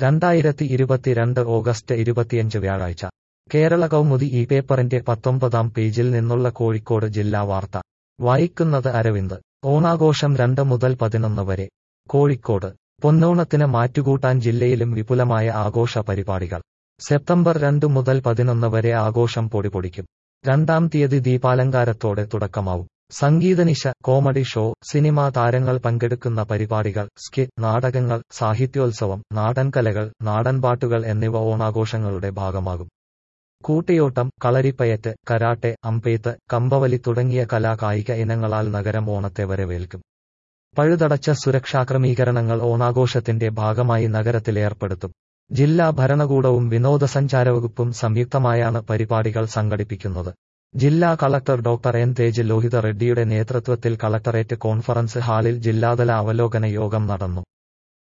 രണ്ടായിരത്തി ഇരുപത്തിരണ്ട് ഓഗസ്റ്റ് ഇരുപത്തിയഞ്ച് വ്യാഴാഴ്ച കേരള കൗമുദി ഈ പേപ്പറിന്റെ പത്തൊമ്പതാം പേജിൽ നിന്നുള്ള കോഴിക്കോട് ജില്ലാ വാർത്ത വായിക്കുന്നത് അരവിന്ദ് ഓണാഘോഷം രണ്ട് മുതൽ പതിനൊന്ന് വരെ കോഴിക്കോട് പൊന്നോണത്തിന് മാറ്റുകൂട്ടാൻ ജില്ലയിലും വിപുലമായ ആഘോഷ പരിപാടികൾ സെപ്റ്റംബർ രണ്ട് മുതൽ പതിനൊന്ന് വരെ ആഘോഷം പൊടിപൊടിക്കും രണ്ടാം തീയതി ദീപാലങ്കാരത്തോടെ തുടക്കമാവും സംഗീതനിശ കോമഡി ഷോ സിനിമാ താരങ്ങൾ പങ്കെടുക്കുന്ന പരിപാടികൾ സ്കിറ്റ് നാടകങ്ങൾ സാഹിത്യോത്സവം നാടൻകലകൾ നാടൻപാട്ടുകൾ എന്നിവ ഓണാഘോഷങ്ങളുടെ ഭാഗമാകും കൂട്ടിയോട്ടം കളരിപ്പയറ്റ് കരാട്ടെ അമ്പെയ്ത്ത് കമ്പവലി തുടങ്ങിയ കലാ കായിക ഇനങ്ങളാൽ നഗരം ഓണത്തെ വരവേൽക്കും പഴുതടച്ച സുരക്ഷാ ക്രമീകരണങ്ങൾ ഓണാഘോഷത്തിന്റെ ഭാഗമായി നഗരത്തിൽ ഏർപ്പെടുത്തും ജില്ലാ ഭരണകൂടവും വിനോദസഞ്ചാര വകുപ്പും സംയുക്തമായാണ് പരിപാടികൾ സംഘടിപ്പിക്കുന്നത് ജില്ലാ collector doctor N Tej Lohitha റെഡ്ഡിയുടെ നേതൃത്വത്തിൽ കളക്ടറേറ്റ് കോൺഫറൻസ് ഹാളിൽ ജില്ലാതല അവലോകന യോഗം നടന്നു